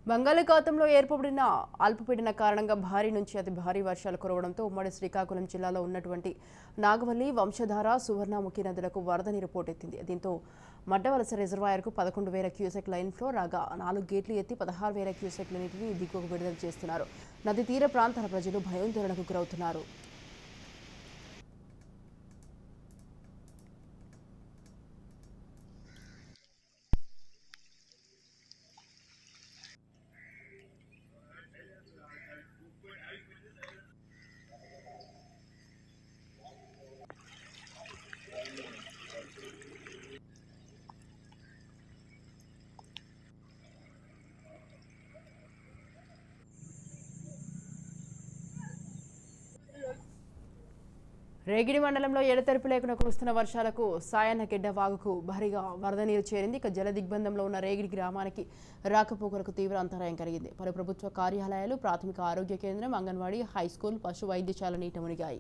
బంగాళాఖాతంలో ఏర్పడిన అల్పపీడన కారణంగా భారీ నుంచి అతి భారీ వర్షాలు కురవడంతో ఉమ్మడి శ్రీకాకుళం జిల్లాలో ఉన్నటువంటి నాగవల్లి వంశధార సువర్ణముఖి నదులకు వరద నీరు పోటెత్తింది దీంతో మడ్డవలస రిజర్వాయర్కు పదకొండు వేల క్యూసెక్ లైన్ ఫ్లో రాగా నాలుగు గేట్లు ఎత్తి పదహారు వేల క్యూసెక్ల నీటిని దిగువకు విడుదల చేస్తున్నారు నది తీర ప్రాంతాల ప్రజలు భయాందోళనకు గురవుతున్నారు రేగిడి మండలంలో ఎడతెరిపి లేకుండా కురుస్తున్న వర్షాలకు సాయన్నగెడ్డ వాగుకు భారీగా వరద నీరు చేరింది ఇక జల దిగ్బంధంలో ఉన్న రేగిడి గ్రామానికి రాకపోకలకు తీవ్ర అంతరాయం కలిగింది పలు ప్రభుత్వ కార్యాలయాలు ప్రాథమిక ఆరోగ్య కేంద్రం అంగన్వాడీ హై స్కూల్ పశు వైద్యశాల నీట మునిగాయి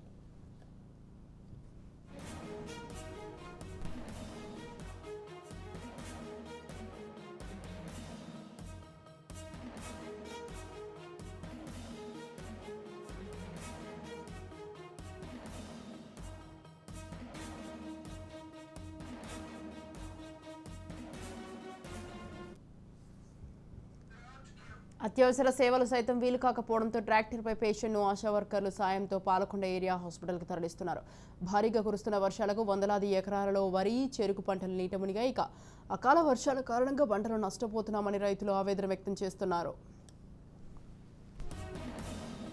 అత్యవసర సేవలు సైతం వీలు కాకపోవడంతో ట్రాక్టర్పై పేషెంట్ను ఆశా వర్కర్లు సాయంతో పాలకొండ ఏరియా హాస్పిటల్కు తరలిస్తున్నారు భారీగా కురుస్తున్న వర్షాలకు వందలాది ఎకరాలలో వరి చెరుకు పంటలు నీట మునిగాయి ఇక అకాల వర్షాల కారణంగా పంటలు నష్టపోతున్నామని రైతులు ఆవేదన వ్యక్తం చేస్తున్నారు